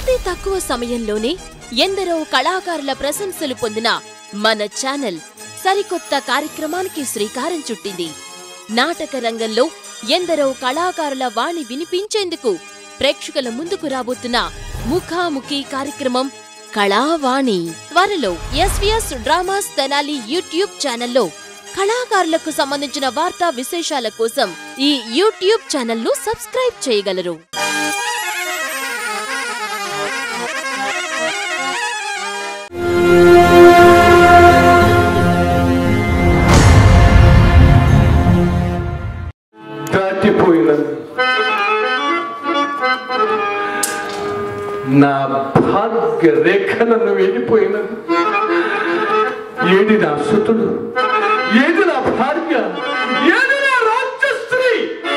అతి తక్కువ సమయంలోనే ఎందరో కళాకారుల ప్రశంసలు పొందిన మన ఛానల్ సరికొత్త కార్యక్రమానికి శ్రీకారం చుట్టింది నాటక రంగంలో ఎందరో కళాకారుల వాణి వినిపించేందుకు ప్రేక్షకుల ముందుకు రాబోతున్న ముఖాముఖి కార్యక్రమం కళావాణి త్వరలో ఎస్వీఎస్ డ్రామాస్ తెనాలి యూట్యూబ్ ఛానల్లో కళాకారులకు సంబంధించిన వార్తా విశేషాల కోసం ఈ యూట్యూబ్ ఛానల్ను సబ్స్క్రైబ్ చేయగలరు దాటిపోయినది నా భాగ్య రేఖలను వెళ్ళిపోయినది ఏది నా సుతుడు ఏది నా భార్య ఏది నా రాజ్యస్త్రీ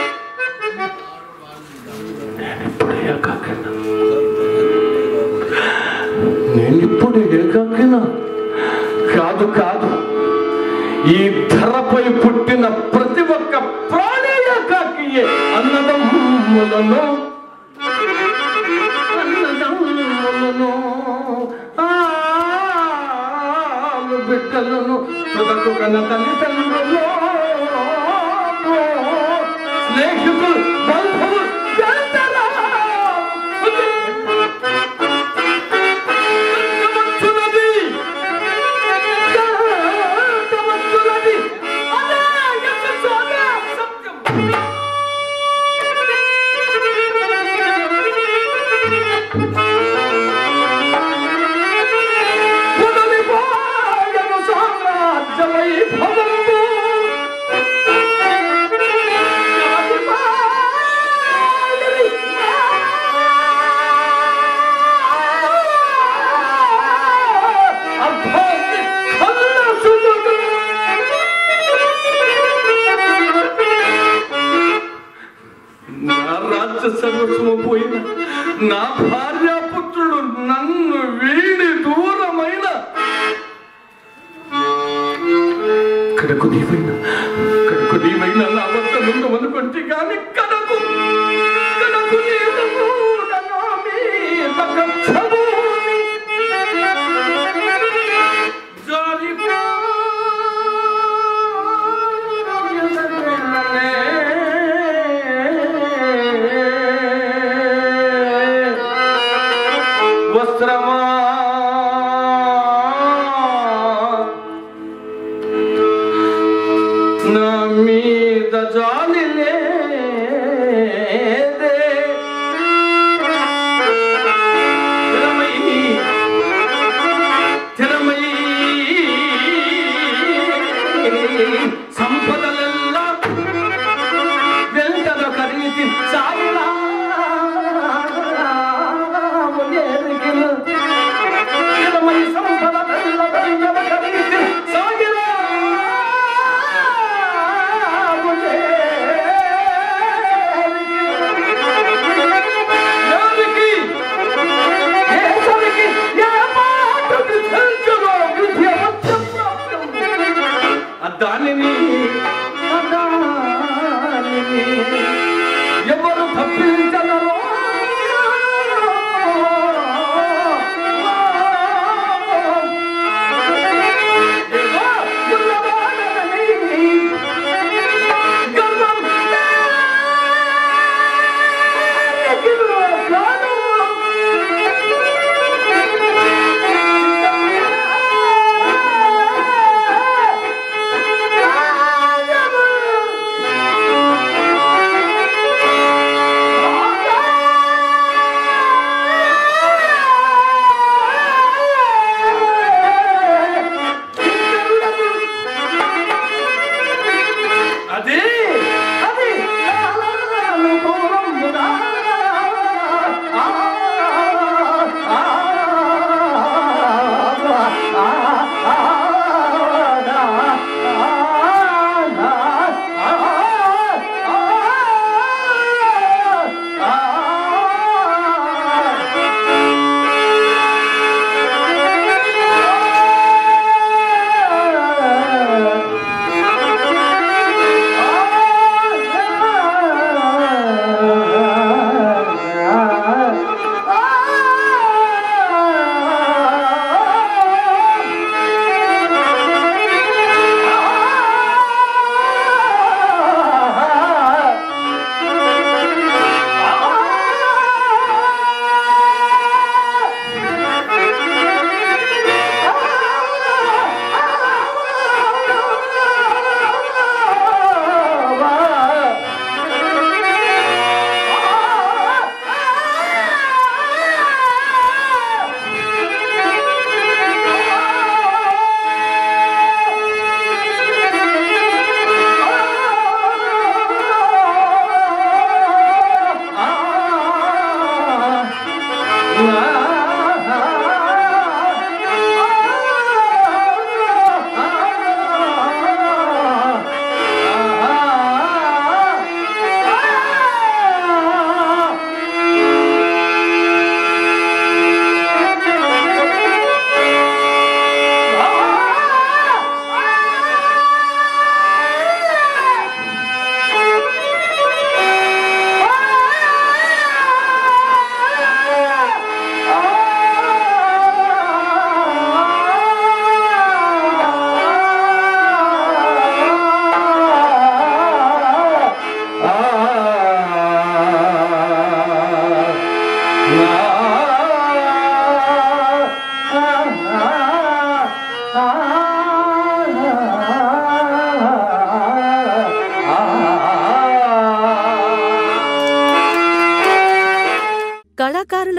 నేనిప్పుడు ఏకాకినా నేనిప్పుడు ఏకాకినా కాదు కాదు ఈ ధరపై పుట్టిన ప్రతి ఒక్క ప్రాణి ఏకాకియే అన్నదమ్ములను అన్నదమ్ములను ఆలు బిడ్డలను తుదకు కన్న తల్లిదండ్రులు స్నేహితులు బంధువులు ఎందరో వచ్చున్నది. వచ్చున్నది. అదే యశస్సు, అదే సత్యం. వదలిపోయెను సామ్రాజ్య వైభవము. అర్థాన్ని కళ్ళసులుడు. నా రాజ్య సర్వస్వము పోయిన నా భార్యాపుత్రుడు నన్ను వీడి దూరమైన కడకు నీవైన కడకు నీవైన నా వద్ద నుండి అనుకుంటే కానీ కడకు కడకు నీవు కూడా నా మీద కక్షభూమి. వస్త్రమా నా మీద జాలి లేదే తిరమై తిరమై సంపదలెల్ల వెంటన కరీతి సాయిలా ఎరిగిన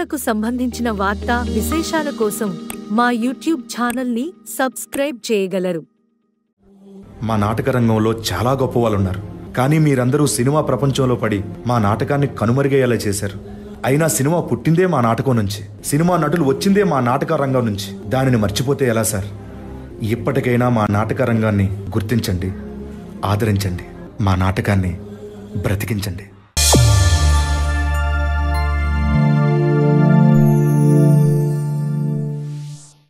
నాటకాలకు సంబంధించిన వార్తా విశేషాల కోసం మా యూట్యూబ్ ఛానల్ని సబ్స్క్రైబ్ చేయగలరు మా నాటక రంగంలో చాలా గొప్ప వాళ్ళు ఉన్నారు కానీ మీరందరూ సినిమా ప్రపంచంలో పడి మా నాటకాన్ని కనుమరుగయ్యేలా చేశారు అయినా సినిమా పుట్టిందే మా నాటకం నుంచి సినిమా నటులు వచ్చిందే మా నాటక రంగం నుంచి దానిని మర్చిపోతే ఎలా సార్ ఇప్పటికైనా మా నాటక రంగాన్ని గుర్తించండి ఆదరించండి మా నాటకాన్ని బ్రతికించండి